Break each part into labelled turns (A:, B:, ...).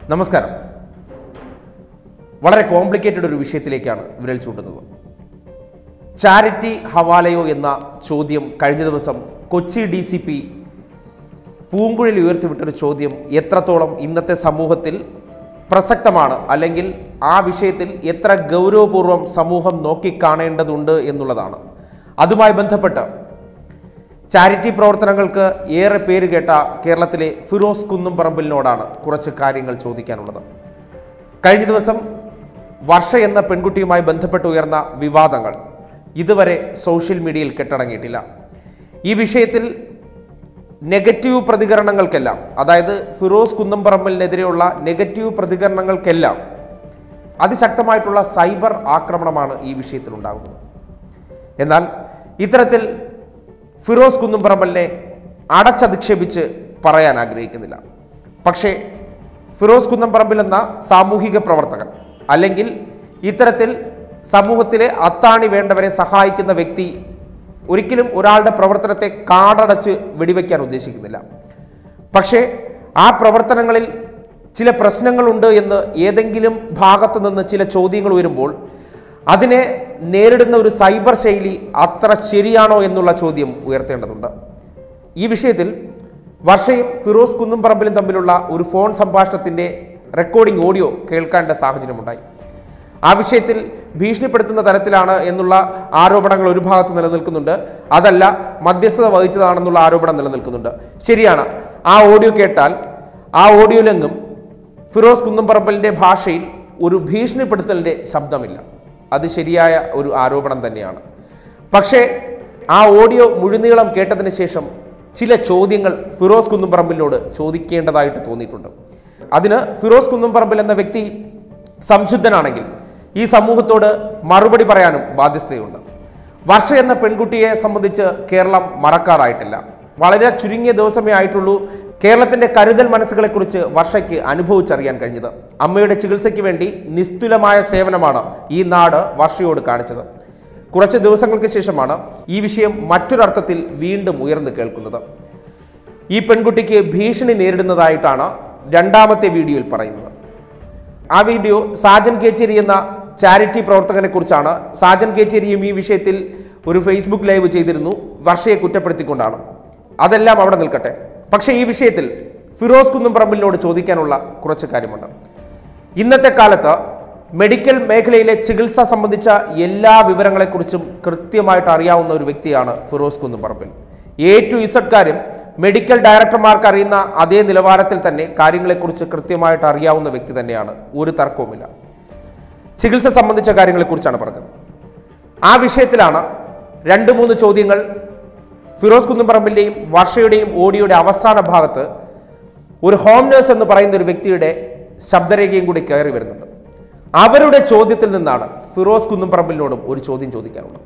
A: നമസ്കാരം വളരെ കോംപ്ലിക്കേറ്റഡ് ഒരു വിഷയത്തിലേക്കാണ് വിരൽ ചൂണ്ടുന്നത് ചാരിറ്റി ഹവാലയോ എന്ന ചോദ്യം കഴിഞ്ഞ ദിവസം Kochi D C P Poonguzhal ഉയർത്തിവിട്ടൊരു ചോദ്യം എത്രത്തോളം ഇന്നത്തെ സമൂഹത്തിൽ പ്രസക്തമാണ് അല്ലെങ്കിൽ ആ വിഷയത്തിൽ എത്ര ഗൗരവപൂർവ്വം സമൂഹം നോക്കിക്കാണേണ്ടതുണ്ട് എന്നുള്ളതാണ് അതുമായി ബന്ധപ്പെട്ട് ചാരിറ്റി പ്രവർത്തനങ്ങൾക്ക് ഏറെ പേര് കേട്ട കേരളത്തിലെ ഫിറോസ് കുന്നുംപറമ്പിലിനോടാണ് കുറച്ച് കാര്യങ്ങൾ ചോദിക്കാനുള്ളത് കഴിഞ്ഞ ദിവസം വർഷ എന്ന പെൺകുട്ടിയുമായി ബന്ധപ്പെട്ട് ഉയർന്ന വിവാദങ്ങൾ ഇതുവരെ സോഷ്യൽ മീഡിയയിൽ കെട്ടടങ്ങിയിട്ടില്ല ഈ വിഷയത്തിൽ നെഗറ്റീവ് പ്രതികരണങ്ങൾക്കെല്ലാം അതായത് ഫിറോസ് കുന്നംപറമ്പലിനെതിരെയുള്ള നെഗറ്റീവ് പ്രതികരണങ്ങൾക്കെല്ലാം അതിശക്തമായിട്ടുള്ള സൈബർ ആക്രമണമാണ് ഈ വിഷയത്തിൽ ഉണ്ടാകുന്നത് എന്നാൽ ഇത്തരത്തിൽ ഫിറോസ് കുന്നുംപറമ്പലിനെ അടച്ചധിക്ഷേപിച്ച് പറയാൻ ആഗ്രഹിക്കുന്നില്ല പക്ഷേ ഫിറോസ് കുന്നംപറമ്പിൽ എന്ന സാമൂഹിക പ്രവർത്തകൻ അല്ലെങ്കിൽ ഇത്തരത്തിൽ സമൂഹത്തിലെ അത്താണി വേണ്ടവരെ സഹായിക്കുന്ന വ്യക്തി ഒരിക്കലും ഒരാളുടെ പ്രവർത്തനത്തെ കാടടച്ച് വെടിവെക്കാൻ ഉദ്ദേശിക്കുന്നില്ല പക്ഷേ ആ പ്രവർത്തനങ്ങളിൽ ചില പ്രശ്നങ്ങളുണ്ട് എന്ന് ഏതെങ്കിലും ഭാഗത്തു നിന്ന് ചില ചോദ്യങ്ങൾ ഉയരുമ്പോൾ അതിനെ നേരിടുന്ന ഒരു സൈബർ ശൈലി അത്ര ശരിയാണോ എന്നുള്ള ചോദ്യം ഉയർത്തേണ്ടതുണ്ട് ഈ വിഷയത്തിൽ വർഷയും ഫിറോസ് കുന്നുംപറമ്പിലും തമ്മിലുള്ള ഒരു ഫോൺ സംഭാഷണത്തിന്റെ റെക്കോർഡിംഗ് ഓഡിയോ കേൾക്കേണ്ട സാഹചര്യമുണ്ടായി ആ വിഷയത്തിൽ ഭീഷണിപ്പെടുത്തുന്ന തരത്തിലാണ് എന്നുള്ള ആരോപണങ്ങൾ ഒരു ഭാഗത്ത് നിലനിൽക്കുന്നുണ്ട് അതല്ല മധ്യസ്ഥത വഹിച്ചതാണെന്നുള്ള ആരോപണം നിലനിൽക്കുന്നുണ്ട് ശരിയാണ് ആ ഓഡിയോ കേട്ടാൽ ആ ഓഡിയോയിലെങ്ങും ഫിറോസ് കുന്നംപറമ്പലിന്റെ ഭാഷയിൽ ഒരു ഭീഷണിപ്പെടുത്തലിന്റെ ശബ്ദമില്ല അത് ശരിയായ ഒരു ആരോപണം തന്നെയാണ് പക്ഷേ ആ ഓഡിയോ മുഴുനീളം കേട്ടതിന് ശേഷം ചില ചോദ്യങ്ങൾ ഫിറോസ് കുന്നുംപറമ്പിലിനോട് ചോദിക്കേണ്ടതായിട്ട് തോന്നിയിട്ടുണ്ട് അതിന് ഫിറോസ് കുന്നുംപറമ്പിൽ എന്ന വ്യക്തി സംശുദ്ധനാണെങ്കിൽ ഈ സമൂഹത്തോട് മറുപടി പറയാനും ബാധ്യസ്ഥതയുണ്ട് വർഷ എന്ന പെൺകുട്ടിയെ സംബന്ധിച്ച് കേരളം മറക്കാറായിട്ടില്ല വളരെ ചുരുങ്ങിയ ദിവസമേ ആയിട്ടുള്ളൂ കേരളത്തിന്റെ കരുതൽ മനസ്സുകളെക്കുറിച്ച് വർഷയ്ക്ക് അനുഭവിച്ചറിയാൻ കഴിഞ്ഞത് അമ്മയുടെ ചികിത്സയ്ക്ക് വേണ്ടി നിസ്തുലമായ സേവനമാണ് ഈ നാട് വർഷയോട് കാണിച്ചത് കുറച്ച് ദിവസങ്ങൾക്ക് ശേഷമാണ് ഈ വിഷയം മറ്റൊരർത്ഥത്തിൽ വീണ്ടും ഉയർന്നു കേൾക്കുന്നത് ഈ പെൺകുട്ടിക്ക് ഭീഷണി നേരിടുന്നതായിട്ടാണ് രണ്ടാമത്തെ വീഡിയോയിൽ പറയുന്നത് ആ വീഡിയോ സാജൻ കേച്ചേരി എന്ന ചാരിറ്റി പ്രവർത്തകനെ കുറിച്ചാണ് സാജൻ കേച്ചേരിയും ഈ വിഷയത്തിൽ ഒരു ഫേസ്ബുക്ക് ലൈവ് ചെയ്തിരുന്നു വർഷയെ കുറ്റപ്പെടുത്തിക്കൊണ്ടാണ് അതെല്ലാം അവിടെ നിൽക്കട്ടെ പക്ഷേ ഈ വിഷയത്തിൽ ഫിറോസ് കുന്നുംപറമ്പിലിനോട് ചോദിക്കാനുള്ള കുറച്ച് കാര്യമുണ്ട് ഇന്നത്തെ കാലത്ത് മെഡിക്കൽ മേഖലയിലെ ചികിത്സ സംബന്ധിച്ച എല്ലാ വിവരങ്ങളെക്കുറിച്ചും കൃത്യമായിട്ട് അറിയാവുന്ന ഒരു വ്യക്തിയാണ് Firoz Kunnumparambil A to Z കാര്യം മെഡിക്കൽ ഡയറക്ടർമാർക്ക് അറിയുന്ന അതേ നിലവാരത്തിൽ തന്നെ കാര്യങ്ങളെക്കുറിച്ച് കൃത്യമായിട്ട് അറിയാവുന്ന വ്യക്തി തന്നെയാണ് ഒരു തർക്കവുമില്ല ചികിത്സ സംബന്ധിച്ച കാര്യങ്ങളെക്കുറിച്ചാണ് പറഞ്ഞത് ആ വിഷയത്തിലാണ് രണ്ട് മൂന്ന് ചോദ്യങ്ങൾ ഫിറോസ് കുന്നുംപറമ്പിന്റെയും വർഷയുടെയും ഓഡിയോയുടെ അവസാന ഭാഗത്ത് ഒരു ഹോം നേഴ്സ് എന്ന് പറയുന്ന ഒരു വ്യക്തിയുടെ ശബ്ദരേഖയും കൂടി കയറി വരുന്നുണ്ട് അവരുടെ ചോദ്യത്തിൽ നിന്നാണ് ഫിറോസ് കുന്നുംപറമ്പിലിനോടും ഒരു ചോദ്യം ചോദിക്കാനുള്ളത്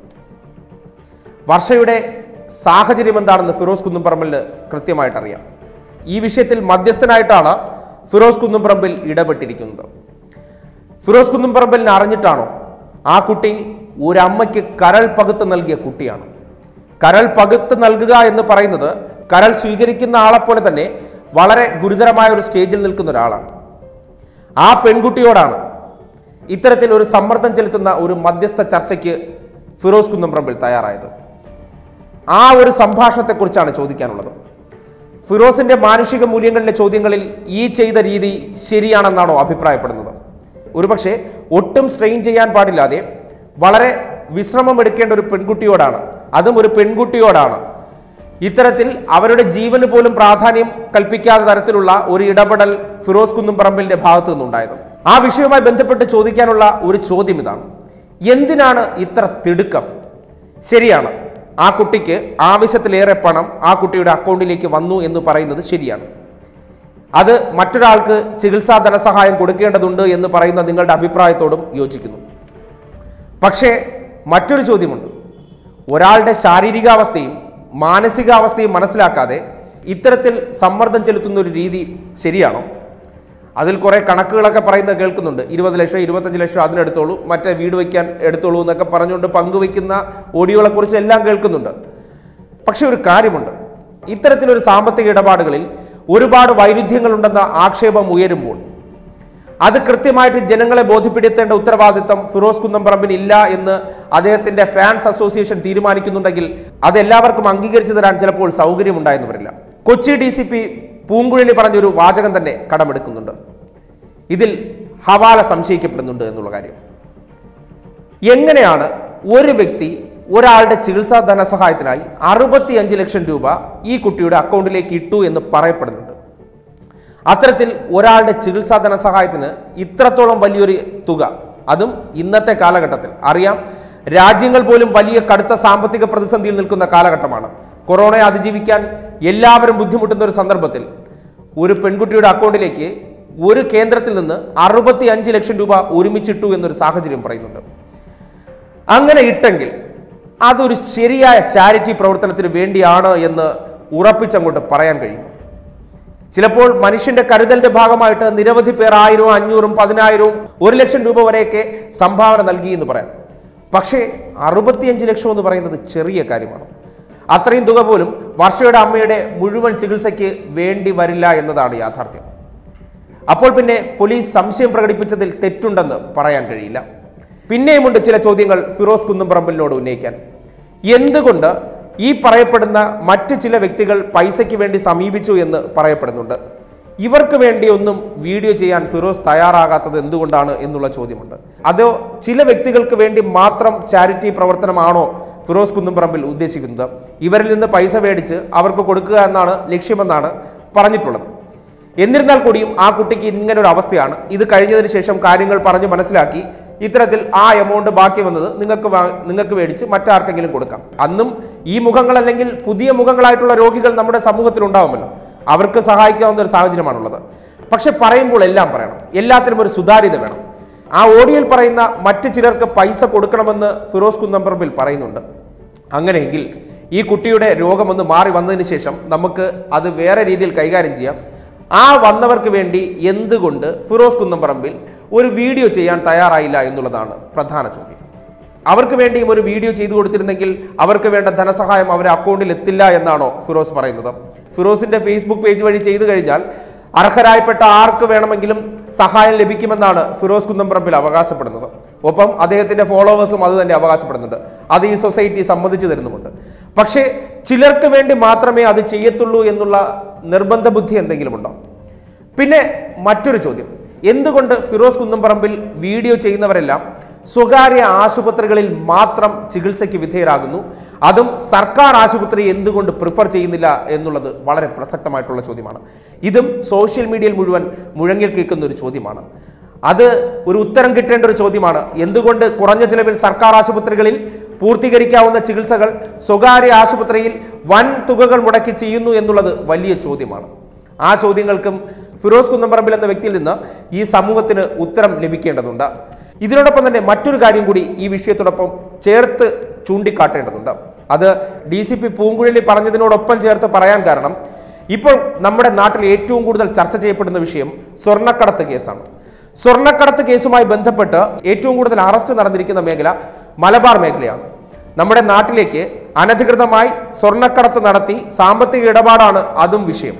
A: വർഷയുടെ സാഹചര്യം എന്താണെന്ന് ഫിറോസ് കുന്നുംപറമ്പിലിന് കൃത്യമായിട്ട് അറിയാം ഈ വിഷയത്തിൽ മധ്യസ്ഥനായിട്ടാണ് ഫിറോസ് കുന്നുംപറമ്പിൽ ഇടപെട്ടിരിക്കുന്നത് ഫിറോസ് കുന്നുംപറമ്പിലിന് അറിഞ്ഞിട്ടാണോ ആ കുട്ടി ഒരമ്മയ്ക്ക് കരൾ പകുത്ത് നൽകിയ കുട്ടിയാണ് കരൾ പകുത്ത് നൽകുക എന്ന് പറയുന്നത് കരൾ സ്വീകരിക്കുന്ന ആളെപ്പോലെ തന്നെ വളരെ ഗുരുതരമായ ഒരു സ്റ്റേജിൽ നിൽക്കുന്ന ഒരാളാണ് ആ പെൺകുട്ടിയോടാണ് ഇത്തരത്തിൽ ഒരു സമ്മർദ്ദം ചെലുത്തുന്ന ഒരു മധ്യസ്ഥ ചർച്ചയ്ക്ക് ഫിറോസ് കുന്നംപറമ്പിൽ തയ്യാറായത് ആ ഒരു സംഭാഷണത്തെക്കുറിച്ചാണ് ചോദിക്കാനുള്ളത് ഫിറോസിന്റെ മാനുഷിക മൂല്യങ്ങളിലെ ചോദ്യങ്ങളിൽ ഈ ചെയ്ത രീതി ശരിയാണെന്നാണോ അഭിപ്രായപ്പെടുന്നത് ഒരുപക്ഷെ ഒട്ടും സ്ട്രെയിൻ ചെയ്യാൻ പാടില്ലാതെ വളരെ വിശ്രമം എടുക്കേണ്ട ഒരു പെൺകുട്ടിയോടാണ് അതും ഒരു പെൺകുട്ടിയോടാണ് ഇത്തരത്തിൽ അവരുടെ ജീവന് പോലും പ്രാധാന്യം കൽപ്പിക്കാത്ത തരത്തിലുള്ള ഒരു ഇടപെടൽ ഫിറോസ് കുന്നുംപറമ്പിലിന്റെ ഭാഗത്തു നിന്നുണ്ടായത് ആ വിഷയവുമായി ബന്ധപ്പെട്ട് ചോദിക്കാനുള്ള ഒരു ചോദ്യം ഇതാണ് എന്തിനാണ് ഇത്ര തിടുക്കം ശരിയാണ് ആ കുട്ടിക്ക് ആവശ്യത്തിലേറെ പണം ആ കുട്ടിയുടെ അക്കൗണ്ടിലേക്ക് വന്നു എന്ന് പറയുന്നത് ശരിയാണ് അത് മറ്റൊരാൾക്ക് ചികിത്സാ ധനസഹായം കൊടുക്കേണ്ടതുണ്ട് എന്ന് പറയുന്ന നിങ്ങളുടെ അഭിപ്രായത്തോടും യോജിക്കുന്നു പക്ഷേ മറ്റൊരു ചോദ്യമുണ്ട് ഒരാളുടെ ശാരീരികാവസ്ഥയും മാനസികാവസ്ഥയും മനസ്സിലാക്കാതെ ഇത്തരത്തിൽ സമ്മർദ്ദം ചെലുത്തുന്ന ഒരു രീതി ശരിയാണോ അതിൽ കുറെ കണക്കുകളൊക്കെ പറയുന്നത് കേൾക്കുന്നുണ്ട് ഇരുപത് ലക്ഷം ഇരുപത്തഞ്ച് ലക്ഷം അതിനെടുത്തോളൂ മറ്റേ വീട് വയ്ക്കാൻ എടുത്തോളൂ എന്നൊക്കെ പറഞ്ഞുകൊണ്ട് പങ്കുവയ്ക്കുന്ന ഓഡിയോകളെ കുറിച്ച് എല്ലാം കേൾക്കുന്നുണ്ട് പക്ഷെ ഒരു കാര്യമുണ്ട് ഇത്തരത്തിലൊരു സാമ്പത്തിക ഇടപാടുകളിൽ ഒരുപാട് വൈരുദ്ധ്യങ്ങളുണ്ടെന്ന ആക്ഷേപം ഉയരുമ്പോൾ അത് കൃത്യമായിട്ട് ജനങ്ങളെ ബോധ്യപ്പെടുത്തേണ്ട ഉത്തരവാദിത്തം ഫിറോസ് കുന്നംപറമ്പിന് ഇല്ല എന്ന് അദ്ദേഹത്തിന്റെ ഫാൻസ് അസോസിയേഷൻ തീരുമാനിക്കുന്നുണ്ടെങ്കിൽ അത് എല്ലാവർക്കും അംഗീകരിച്ചു തരാൻ ചിലപ്പോൾ സൗകര്യമുണ്ടായെന്ന് വരില്ല Kochi D C P Poonguzhali പറഞ്ഞൊരു വാചകം തന്നെ കടമെടുക്കുന്നുണ്ട് ഇതിൽ ഹവാല സംശയിക്കപ്പെടുന്നുണ്ട് എന്നുള്ള കാര്യം എങ്ങനെയാണ് ഒരു വ്യക്തി ഒരാളുടെ ചികിത്സാ ധനസഹായത്തിനായി അറുപത്തിയഞ്ച് ലക്ഷം രൂപ ഈ കുട്ടിയുടെ അക്കൗണ്ടിലേക്ക് ഇട്ടു എന്ന് പറയപ്പെടുന്നുണ്ട് അത്തരത്തിൽ ഒരാളുടെ ചികിത്സാ ധനസഹായത്തിന് ഇത്രത്തോളം വലിയൊരു തുക അതും ഇന്നത്തെ കാലഘട്ടത്തിൽ അറിയാം രാജ്യങ്ങൾ പോലും വലിയ കടുത്ത സാമ്പത്തിക പ്രതിസന്ധിയിൽ നിൽക്കുന്ന കാലഘട്ടമാണ് കൊറോണയെ അതിജീവിക്കാൻ എല്ലാവരും ബുദ്ധിമുട്ടുന്ന ഒരു സന്ദർഭത്തിൽ ഒരു പെൺകുട്ടിയുടെ അക്കൗണ്ടിലേക്ക് ഒരു കേന്ദ്രത്തിൽ നിന്ന് അറുപത്തി അഞ്ച് ലക്ഷം രൂപ ഒരുമിച്ചിട്ടു എന്നൊരു സാഹചര്യം പറയുന്നുണ്ട് അങ്ങനെ ഇട്ടെങ്കിൽ അതൊരു ശരിയായ ചാരിറ്റി പ്രവർത്തനത്തിന് വേണ്ടിയാണ് എന്ന് ഉറപ്പിച്ചങ്ങോട്ട് പറയാൻ കഴിയും ചിലപ്പോൾ മനുഷ്യന്റെ കരുതലിന്റെ ഭാഗമായിട്ട് നിരവധി പേർ ആയിരവും അഞ്ഞൂറും പതിനായിരവും ഒരു ലക്ഷം രൂപ വരെയൊക്കെ സംഭാവന നൽകി എന്ന് പറയാം പക്ഷേ അറുപത്തിയഞ്ച് ലക്ഷം എന്ന് പറയുന്നത് ചെറിയ കാര്യമാണ് അത്രയും തുക പോലും വർഷയുടെ അമ്മയുടെ മുഴുവൻ ചികിത്സയ്ക്ക് വേണ്ടി വരില്ല എന്നതാണ് യാഥാർത്ഥ്യം അപ്പോൾ പിന്നെ പോലീസ് സംശയം പ്രകടിപ്പിച്ചതിൽ തെറ്റുണ്ടെന്ന് പറയാൻ കഴിയില്ല പിന്നെയുമുണ്ട് ചില ചോദ്യങ്ങൾ ഫിറോസ് കുന്നംപറമ്പലിനോട് ഉന്നയിക്കാൻ എന്തുകൊണ്ട് ഈ പറയപ്പെടുന്ന മറ്റ് ചില വ്യക്തികൾ പൈസയ്ക്ക് വേണ്ടി സമീപിച്ചു എന്ന് പറയപ്പെടുന്നുണ്ട് ഇവർക്ക് വേണ്ടി ഒന്നും വീഡിയോ ചെയ്യാൻ ഫിറോസ് തയ്യാറാകാത്തത് എന്തുകൊണ്ടാണ് എന്നുള്ള ചോദ്യമുണ്ട് അതോ ചില വ്യക്തികൾക്ക് വേണ്ടി മാത്രം ചാരിറ്റി പ്രവർത്തനമാണോ ഫിറോസ് കുന്നംപറമ്പിൽ ഉദ്ദേശിക്കുന്നത് ഇവരിൽ നിന്ന് പൈസ മേടിച്ച് അവർക്ക് കൊടുക്കുക എന്നാണ് ലക്ഷ്യമെന്നാണ് പറഞ്ഞിട്ടുള്ളത് എന്നിരുന്നാൽ കൂടിയും ആ കുട്ടിക്ക് ഇങ്ങനെ ഒരു അവസ്ഥയാണ് ഇത് കഴിഞ്ഞതിന് ശേഷം കാര്യങ്ങൾ പറഞ്ഞ് മനസ്സിലാക്കി ഇത്തരത്തിൽ ആ എമൗണ്ട് ബാക്കി വന്നത് നിങ്ങൾക്ക് വാ- നിങ്ങൾക്ക് മേടിച്ച് മറ്റാർക്കെങ്കിലും കൊടുക്കാം അന്നും ഈ മുഖങ്ങൾ അല്ലെങ്കിൽ പുതിയ മുഖങ്ങളായിട്ടുള്ള രോഗികൾ നമ്മുടെ സമൂഹത്തിൽ ഉണ്ടാവുമല്ലോ അവർക്ക് സഹായിക്കാവുന്ന ഒരു സാഹചര്യമാണുള്ളത് പക്ഷെ പറയുമ്പോൾ എല്ലാം പറയണം എല്ലാത്തിനും ഒരു സുതാര്യത വേണം ആ ഓഡിയോയിൽ പറയുന്ന മറ്റു ചിലർക്ക് പൈസ കൊടുക്കണമെന്ന് ഫിറോസ് കുന്നംപറമ്പിൽ പറയുന്നുണ്ട് അങ്ങനെയെങ്കിൽ ഈ കുട്ടിയുടെ രോഗമൊന്ന് മാറി വന്നതിന് ശേഷം നമുക്ക് അത് വേറെ രീതിയിൽ കൈകാര്യം ചെയ്യാം ആ വന്നവർക്ക് വേണ്ടി എന്തുകൊണ്ട് ഫിറോസ് കുന്നംപറമ്പിൽ ഒരു വീഡിയോ ചെയ്യാൻ തയ്യാറായില്ല എന്നുള്ളതാണ് പ്രധാന ചോദ്യം അവർക്ക് വേണ്ടിയും ഒരു വീഡിയോ ചെയ്തു കൊടുത്തിരുന്നെങ്കിൽ അവർക്ക് വേണ്ട ധനസഹായം അവരുടെ അക്കൗണ്ടിൽ എത്തില്ല എന്നാണോ ഫിറോസ് പറയുന്നത് ഫിറോസിന്റെ ഫേസ്ബുക്ക് പേജ് വഴി ചെയ്തു കഴിഞ്ഞാൽ അർഹരായപ്പെട്ട ആർക്ക് വേണമെങ്കിലും സഹായം ലഭിക്കുമെന്നാണ് ഫിറോസ് കുന്നംപറമ്പിൽ അവകാശപ്പെടുന്നത് ഒപ്പം അദ്ദേഹത്തിന്റെ ഫോളോവേഴ്സും അത് തന്നെ അവകാശപ്പെടുന്നുണ്ട് അത് ഈ സൊസൈറ്റി സമ്മതിച്ചു തരുന്നുമുണ്ട് പക്ഷേ ചിലർക്ക് വേണ്ടി മാത്രമേ അത് ചെയ്യത്തുള്ളൂ എന്നുള്ള നിർബന്ധ ബുദ്ധി എന്തെങ്കിലും ഉണ്ടോ പിന്നെ മറ്റൊരു ചോദ്യം എന്തുകൊണ്ട് ഫിറോസ് കുന്നംപറമ്പിൽ വീഡിയോ ചെയ്യുന്നവരെല്ലാം സ്വകാര്യ ആശുപത്രികളിൽ മാത്രം ചികിത്സയ്ക്ക് വിധേയരാകുന്നു അതും സർക്കാർ ആശുപത്രി എന്തുകൊണ്ട് പ്രിഫർ ചെയ്യുന്നില്ല എന്നുള്ളത് വളരെ പ്രസക്തമായിട്ടുള്ള ചോദ്യമാണ് ഇതും സോഷ്യൽ മീഡിയയിൽ മുഴുവൻ മുഴങ്ങിൽ കേൾക്കുന്ന ഒരു ചോദ്യമാണ് അത് ഒരു ഉത്തരം കിട്ടേണ്ട ഒരു ചോദ്യമാണ് എന്തുകൊണ്ട് കുറഞ്ഞ ചിലവിൽ സർക്കാർ ആശുപത്രികളിൽ പൂർത്തീകരിക്കാവുന്ന ചികിത്സകൾ സ്വകാര്യ ആശുപത്രിയിൽ വൻ തുകകൾ മുടക്കി ചെയ്യുന്നു എന്നുള്ളത് വലിയ ചോദ്യമാണ് ആ ചോദ്യങ്ങൾക്കും ഫിറോസ് കുന്നംപറമ്പിൽ എന്ന വ്യക്തിയിൽ നിന്ന് ഈ സമൂഹത്തിന് ഉത്തരം ലഭിക്കേണ്ടതുണ്ട് ഇതിനോടൊപ്പം തന്നെ മറ്റൊരു കാര്യം കൂടി ഈ വിഷയത്തോടൊപ്പം ചേർത്ത് ചൂണ്ടിക്കാട്ടേണ്ടതുണ്ട് അത് ഡി സി പി പൂങ്കുഴലി പറഞ്ഞതിനോടൊപ്പം ചേർത്ത് പറയാൻ കാരണം ഇപ്പോൾ നമ്മുടെ നാട്ടിൽ ഏറ്റവും കൂടുതൽ ചർച്ച ചെയ്യപ്പെടുന്ന വിഷയം സ്വർണ്ണക്കടത്ത് കേസാണ് സ്വർണ്ണക്കടത്ത് കേസുമായി ബന്ധപ്പെട്ട് ഏറ്റവും കൂടുതൽ അറസ്റ്റ് നടന്നിരിക്കുന്ന മേഖല മലബാർ മേഖലയാണ് നമ്മുടെ നാട്ടിലേക്ക് അനധികൃതമായി സ്വർണ്ണക്കടത്ത് നടത്തി സാമ്പത്തിക ഇടപാടാണ് അതും വിഷയം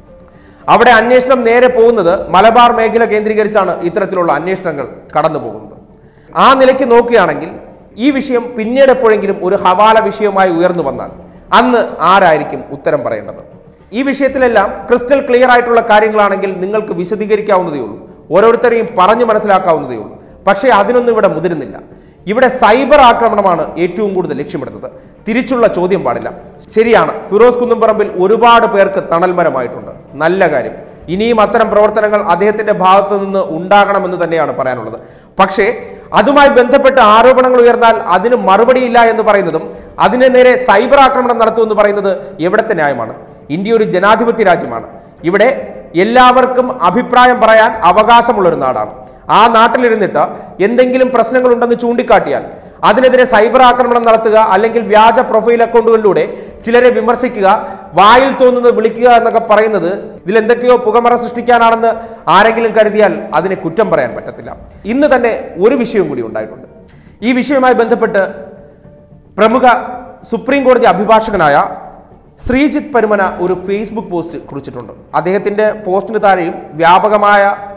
A: അവിടെ അന്വേഷണം നേരെ പോകുന്നത് മലബാർ മേഖല കേന്ദ്രീകരിച്ചാണ് ഇത്തരത്തിലുള്ള അന്വേഷണങ്ങൾ കടന്നു പോകുന്നത് ആ നിലയ്ക്ക് നോക്കുകയാണെങ്കിൽ ഈ വിഷയം പിന്നീട് എപ്പോഴെങ്കിലും ഒരു ഹവാല വിഷയമായി ഉയർന്നു വന്നാൽ അന്ന് ആരായിരിക്കും ഉത്തരം പറയേണ്ടത് ഈ വിഷയത്തിലെല്ലാം ക്രിസ്റ്റൽ ക്ലിയർ ആയിട്ടുള്ള കാര്യങ്ങളാണെങ്കിൽ നിങ്ങൾക്ക് വിശദീകരിക്കാവുന്നതേ ഉള്ളൂ ഓരോരുത്തരെയും പറഞ്ഞു മനസ്സിലാക്കാവുന്നതേ ഉള്ളൂ പക്ഷേ അതിനൊന്നും ഇവിടെ മുതിരുന്നില്ല ഇവിടെ സൈബർ ആക്രമണമാണ് ഏറ്റവും കൂടുതൽ ലക്ഷ്യമിടുന്നത് തിരിച്ചുള്ള ചോദ്യം പാടില്ല ശരിയാണ് ഫിറോസ് കുന്നുംപറമ്പിൽ ഒരുപാട് പേർക്ക് തണൽമരമായിട്ടുണ്ട് നല്ല കാര്യം ഇനിയും അത്തരം പ്രവർത്തനങ്ങൾ അദ്ദേഹത്തിന്റെ ഭാഗത്തു നിന്ന് ഉണ്ടാകണമെന്ന് തന്നെയാണ് പറയാനുള്ളത് പക്ഷേ അതുമായി ബന്ധപ്പെട്ട് ആരോപണങ്ങൾ ഉയർന്നാൽ അതിന് മറുപടിയില്ല എന്ന് പറയുന്നതും അതിന് നേരെ സൈബർ ആക്രമണം നടത്തുമെന്ന് പറയുന്നത് എവിടത്തെ ന്യായമാണ് ഇന്ത്യ ഒരു ജനാധിപത്യ രാജ്യമാണ് ഇവിടെ എല്ലാവർക്കും അഭിപ്രായം പറയാൻ അവകാശമുള്ളൊരു നാടാണ് ആ നാട്ടിലിരുന്നിട്ട് എന്തെങ്കിലും പ്രശ്നങ്ങളുണ്ടെന്ന് ചൂണ്ടിക്കാട്ടിയാൽ അതിനെതിരെ സൈബർ ആക്രമണം നടത്തുക അല്ലെങ്കിൽ വ്യാജ പ്രൊഫൈൽ അക്കൗണ്ടുകളിലൂടെ ചിലരെ വിമർശിക്കുക വായിൽ തോന്നുന്നത് വിളിക്കുക എന്നൊക്കെ പറയുന്നത് ഇതിൽ എന്തൊക്കെയോ പുകമറ സൃഷ്ടിക്കാനാണെന്ന് ആരെങ്കിലും കരുതിയാൽ അതിനെ കുറ്റം പറയാൻ പറ്റത്തില്ല ഇന്ന് തന്നെ ഒരു വിഷയം കൂടി ഉണ്ടായിട്ടുണ്ട് ഈ വിഷയവുമായി ബന്ധപ്പെട്ട് പ്രമുഖ സുപ്രീം കോടതി അഭിഭാഷകനായ ശ്രീജിത്ത് പരുമന ഒരു ഫേസ്ബുക്ക് പോസ്റ്റ് കുറിച്ചിട്ടുണ്ട് അദ്ദേഹത്തിന്റെ പോസ്റ്റിന് താഴെയും വ്യാപകമായ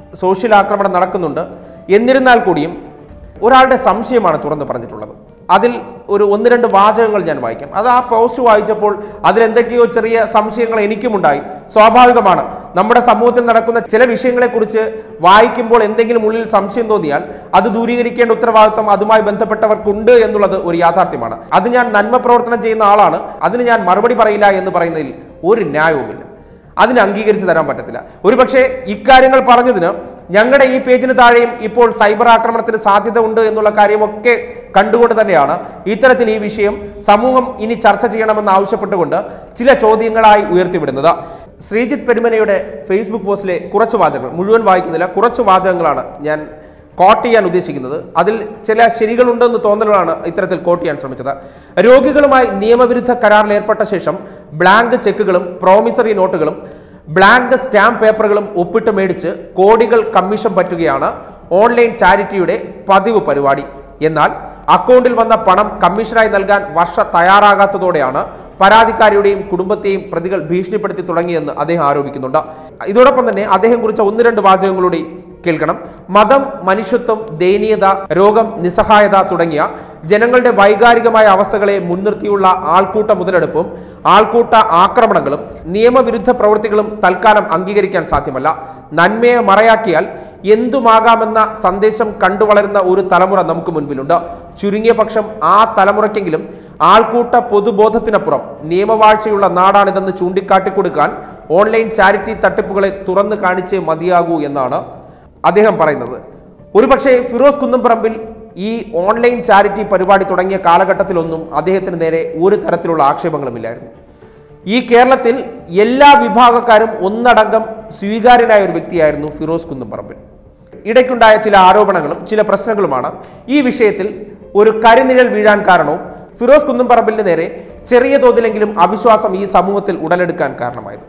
A: സോഷ്യൽ ആക്രമണം നടക്കുന്നുണ്ട് എന്നിരുന്നാൽ കൂടിയും ഒരാളുടെ സംശയമാണ് തുറന്നു പറഞ്ഞിട്ടുള്ളത് അതിൽ ഒരു ഒന്ന് രണ്ട് വാചകങ്ങൾ ഞാൻ വായിക്കാം അത് ആ പോസ്റ്റ് വായിച്ചപ്പോൾ അതിലെന്തൊക്കെയോ ചെറിയ സംശയങ്ങൾ എനിക്കുമുണ്ടായി സ്വാഭാവികമാണ് നമ്മുടെ സമൂഹത്തിൽ നടക്കുന്ന ചില വിഷയങ്ങളെക്കുറിച്ച് വായിക്കുമ്പോൾ എന്തെങ്കിലും ഉള്ളിൽ സംശയം തോന്നിയാൽ അത് ദൂരീകരിക്കേണ്ട ഉത്തരവാദിത്വം അതുമായി ബന്ധപ്പെട്ടവർക്കുണ്ട് എന്നുള്ളത് ഒരു യാഥാർത്ഥ്യമാണ് അത് ഞാൻ നന്മ പ്രവർത്തനം ചെയ്യുന്ന ആളാണ് അതിന് ഞാൻ മറുപടി പറയില്ല എന്ന് പറയുന്നതിൽ ഒരു ന്യായവുമില്ല അതിന് അംഗീകരിച്ച് തരാൻ പറ്റത്തില്ല ഒരുപക്ഷെ ഇക്കാര്യങ്ങൾ പറഞ്ഞതിന് ഞങ്ങളുടെ ഈ പേജിന് താഴെയും ഇപ്പോൾ സൈബർ ആക്രമണത്തിന് സാധ്യത ഉണ്ട് എന്നുള്ള കാര്യമൊക്കെ കണ്ടുകൊണ്ട് തന്നെയാണ് ഇത്തരത്തിൽ ഈ വിഷയം സമൂഹം ഇനി ചർച്ച ചെയ്യണമെന്ന് ആവശ്യപ്പെട്ടുകൊണ്ട് ചില ചോദ്യങ്ങളായി ഉയർത്തിവിടുന്നത് ശ്രീജിത്ത് പെരുമനയുടെ ഫേസ്ബുക്ക് പോസ്റ്റിലെ കുറച്ച് വാചകങ്ങൾ മുഴുവൻ വായിക്കുന്നില്ല കുറച്ച് വാചകങ്ങളാണ് ഞാൻ കോട്ട് ചെയ്യാൻ ഉദ്ദേശിക്കുന്നത് അതിൽ ചില ശരികളുണ്ടെന്ന് തോന്നലാണ് ഇത്തരത്തിൽ കോട്ട് ചെയ്യാൻ ശ്രമിച്ചത് രോഗികളുമായി നിയമവിരുദ്ധ കരാറിൽ ഏർപ്പെട്ട ശേഷം ബ്ലാങ്ക് ചെക്കുകളും പ്രോമിസറി നോട്ടുകളും ബ്ലാങ്ക് സ്റ്റാമ്പ് പേപ്പറുകളും ഒപ്പിട്ട് മേടിച്ച് കോടികൾ കമ്മീഷൻ പറ്റുകയാണ് ഓൺലൈൻ ചാരിറ്റിയുടെ പതിവ് പരിപാടി എന്നാൽ അക്കൗണ്ടിൽ വന്ന പണം കമ്മീഷനായി നൽകാൻ വർഷ തയ്യാറാകാത്തതോടെയാണ് പരാതിക്കാരിയുടെയും കുടുംബത്തെയും പ്രതികൾ ഭീഷണിപ്പെടുത്തി തുടങ്ങിയെന്ന് അദ്ദേഹം ആരോപിക്കുന്നുണ്ട് ഇതോടൊപ്പം തന്നെ അദ്ദേഹം കുറിച്ച ഒന്ന് രണ്ട് വാചകങ്ങളൂടി കേൾക്കണം മതം മനുഷ്യത്വം ദയനീയത രോഗം നിസ്സഹായത തുടങ്ങിയ ജനങ്ങളുടെ വൈകാരികമായ അവസ്ഥകളെ മുൻനിർത്തിയുള്ള ആൾക്കൂട്ട മുതലെടുപ്പും ആൾക്കൂട്ട ആക്രമണങ്ങളും നിയമവിരുദ്ധ പ്രവൃത്തികളും തൽക്കാലം അംഗീകരിക്കാൻ സാധ്യമല്ല നന്മയെ മറയാക്കിയാൽ എന്തുമാകാമെന്ന സന്ദേശം കണ്ടുവളരുന്ന ഒരു തലമുറ നമുക്ക് മുൻപിലുണ്ട് ചുരുങ്ങിയ പക്ഷം ആ തലമുറയ്ക്കെങ്കിലും ആൾക്കൂട്ട പൊതുബോധത്തിനപ്പുറം നിയമവാഴ്ചയുള്ള നാടാണിതെന്ന് ചൂണ്ടിക്കാട്ടിക്കൊടുക്കാൻ ഓൺലൈൻ ചാരിറ്റി തട്ടിപ്പുകളെ തുറന്നു കാണിച്ചേ മതിയാകൂ എന്നാണ് അദ്ദേഹം പറയുന്നത് ഒരുപക്ഷെ ഫിറോസ് കുന്നംപറമ്പിൽ ഈ ഓൺലൈൻ ചാരിറ്റി പരിപാടി തുടങ്ങിയ കാലഘട്ടത്തിലൊന്നും അദ്ദേഹത്തിന് നേരെ ഒരു തരത്തിലുള്ള ആക്ഷേപങ്ങളുമില്ലായിരുന്നു ഈ കേരളത്തിൽ എല്ലാ വിഭാഗക്കാരും ഒന്നടങ്കം സ്വീകാര്യനായ ഒരു വ്യക്തിയായിരുന്നു ഫിറോസ് കുന്നംപറമ്പിൽ ഇടയ്ക്കുണ്ടായ ചില ആരോപണങ്ങളും ചില പ്രശ്നങ്ങളുമാണ് ഈ വിഷയത്തിൽ ഒരു കരിനിഴൽ വീഴാൻ കാരണവും ഫിറോസ് കുന്നംപറമ്പിലിന് നേരെ ചെറിയ തോതിലെങ്കിലും അവിശ്വാസം ഈ സമൂഹത്തിൽ ഉടലെടുക്കാൻ കാരണമായത്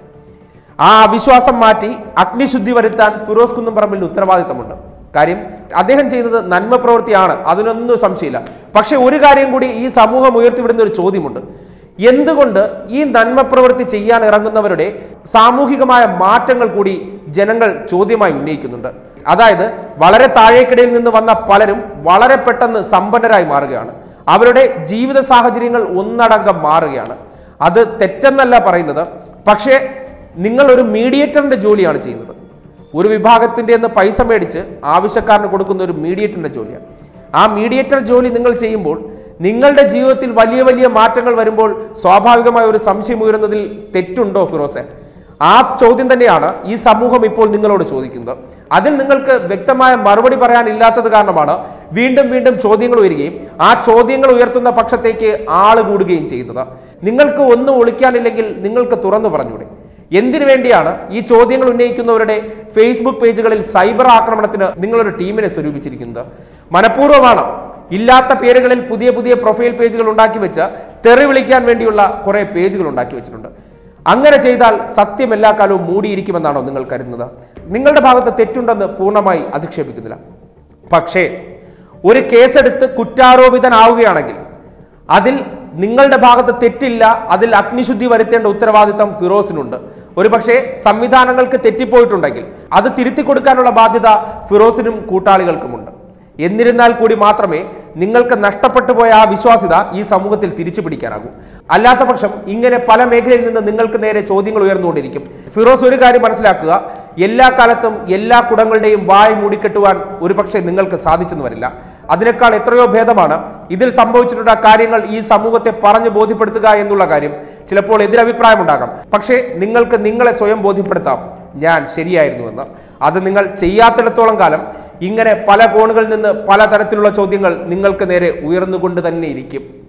A: ആ അവിശ്വാസം മാറ്റി അഗ്നിശുദ്ധി വരുത്താൻ ഫിറോസ് കുന്നംപറമ്പിലിന് ഉത്തരവാദിത്തമുണ്ട് കാര്യം അദ്ദേഹം ചെയ്യുന്നത് നന്മ പ്രവൃത്തിയാണ് അതിനൊന്നും സംശയമില്ല പക്ഷെ ഒരു കാര്യം കൂടി ഈ സമൂഹം ഉയർത്തിവിടുന്ന ഒരു ചോദ്യമുണ്ട് എന്തുകൊണ്ട് ഈ നന്മ പ്രവൃത്തി ചെയ്യാൻ ഇറങ്ങുന്നവരുടെ സാമൂഹികമായ മാറ്റങ്ങൾ കൂടി ജനങ്ങൾ ചോദ്യമായി ഉന്നയിക്കുന്നുണ്ട് അതായത് വളരെ താഴേക്കിടയിൽ നിന്ന് വന്ന പലരും വളരെ പെട്ടെന്ന് സമ്പന്നരായി മാറുകയാണ് അവരുടെ ജീവിത സാഹചര്യങ്ങൾ ഒന്നടങ്കം മാറുകയാണ് അത് തെറ്റെന്നല്ല പറയുന്നത് പക്ഷേ നിങ്ങൾ ഒരു മീഡിയേറ്ററിന്റെ ജോലിയാണ് ചെയ്യുന്നത് ഒരു വിഭാഗത്തിൻ്റെ നിന്ന് പൈസ മേടിച്ച് ആവശ്യക്കാരന് കൊടുക്കുന്ന ഒരു മീഡിയേറ്ററിന്റെ ജോലിയാണ് ആ മീഡിയേറ്റർ ജോലി നിങ്ങൾ ചെയ്യുമ്പോൾ നിങ്ങളുടെ ജീവിതത്തിൽ വലിയ വലിയ മാറ്റങ്ങൾ വരുമ്പോൾ സ്വാഭാവികമായ ഒരു സംശയം ഉയരുന്നതിൽ തെറ്റുണ്ടോ ഫിറോസെ ആ ചോദ്യം തന്നെയാണ് ഈ സമൂഹം ഇപ്പോൾ നിങ്ങളോട് ചോദിക്കുന്നത് അതിൽ നിങ്ങൾക്ക് വ്യക്തമായ മറുപടി പറയാനില്ലാത്തത് കാരണമാണ് വീണ്ടും വീണ്ടും ചോദ്യങ്ങൾ ഉയരുകയും ആ ചോദ്യങ്ങൾ ഉയർത്തുന്ന പക്ഷത്തേക്ക് ആള് കൂടുകയും ചെയ്യുന്നത് നിങ്ങൾക്ക് ഒന്നും ഒളിക്കാനില്ലെങ്കിൽ നിങ്ങൾക്ക് തുറന്നു പറഞ്ഞൂടെ എന്തിനു വേണ്ടിയാണ് ഈ ചോദ്യങ്ങൾ ഉന്നയിക്കുന്നവരുടെ ഫേസ്ബുക്ക് പേജുകളിൽ സൈബർ ആക്രമണത്തിന് നിങ്ങളൊരു ടീമിനെ സ്വരൂപിച്ചിരിക്കുന്നത് മനഃപൂർവ്വമാണ് ഇല്ലാത്ത പേരുകളിൽ പുതിയ പുതിയ പ്രൊഫൈൽ പേജുകൾ ഉണ്ടാക്കി വെച്ച് തെറി വിളിക്കാൻ വേണ്ടിയുള്ള കുറെ പേജുകൾ ഉണ്ടാക്കി വെച്ചിട്ടുണ്ട് അങ്ങനെ ചെയ്താൽ സത്യം എല്ലാ കാലവും മൂടിയിരിക്കുമെന്നാണോ നിങ്ങൾ കരുതുന്നത് നിങ്ങളുടെ ഭാഗത്ത് തെറ്റുണ്ടെന്ന് പൂർണ്ണമായി അധിക്ഷേപിക്കുന്നില്ല പക്ഷേ ഒരു കേസെടുത്ത് കുറ്റാരോപിതനാവുകയാണെങ്കിൽ അതിൽ നിങ്ങളുടെ ഭാഗത്ത് തെറ്റില്ല അതിൽ അഗ്നിശുദ്ധി വരുത്തേണ്ട ഉത്തരവാദിത്തം ഫിറോസിനുണ്ട് ഒരുപക്ഷെ സംവിധാനങ്ങൾക്ക് തെറ്റിപ്പോയിട്ടുണ്ടെങ്കിൽ അത് തിരുത്തി കൊടുക്കാനുള്ള ബാധ്യത ഫിറോസിനും കൂട്ടാളികൾക്കുമുണ്ട് എന്നിരുന്നാൽ കൂടി മാത്രമേ നിങ്ങൾക്ക് നഷ്ടപ്പെട്ടു പോയ ആ വിശ്വാസ്യത ഈ സമൂഹത്തിൽ തിരിച്ചു പിടിക്കാനാകൂ അല്ലാത്ത പക്ഷം ഇങ്ങനെ പല മേഖലയിൽ നിന്ന് നിങ്ങൾക്ക് നേരെ ചോദ്യങ്ങൾ ഉയർന്നുകൊണ്ടിരിക്കും ഫിറോസ് ഒരു കാര്യം മനസ്സിലാക്കുക എല്ലാ കാലത്തും എല്ലാ കുടങ്ങളുടെയും വായ് മൂടിക്കെട്ടുവാൻ ഒരുപക്ഷെ നിങ്ങൾക്ക് സാധിച്ചെന്ന് വരില്ല അതിനേക്കാൾ എത്രയോ ഭേദമാണ് ഇതിൽ സംഭവിച്ചിട്ടുള്ള കാര്യങ്ങൾ ഈ സമൂഹത്തെ പറഞ്ഞു ബോധ്യപ്പെടുത്തുക എന്നുള്ള കാര്യം ചിലപ്പോൾ എതിരഭിപ്രായമുണ്ടാകാം പക്ഷേ നിങ്ങൾക്ക് നിങ്ങളെ സ്വയം ബോധ്യപ്പെടുത്താം ഞാൻ ശരിയായിരുന്നുവെന്ന് അത് നിങ്ങൾ ചെയ്യാത്തിടത്തോളം കാലം ഇങ്ങനെ പല കോണുകളിൽ നിന്ന് പല തരത്തിലുള്ള ചോദ്യങ്ങൾ നിങ്ങൾക്ക് നേരെ ഉയർന്നുകൊണ്ട് തന്നെ ഇരിക്കും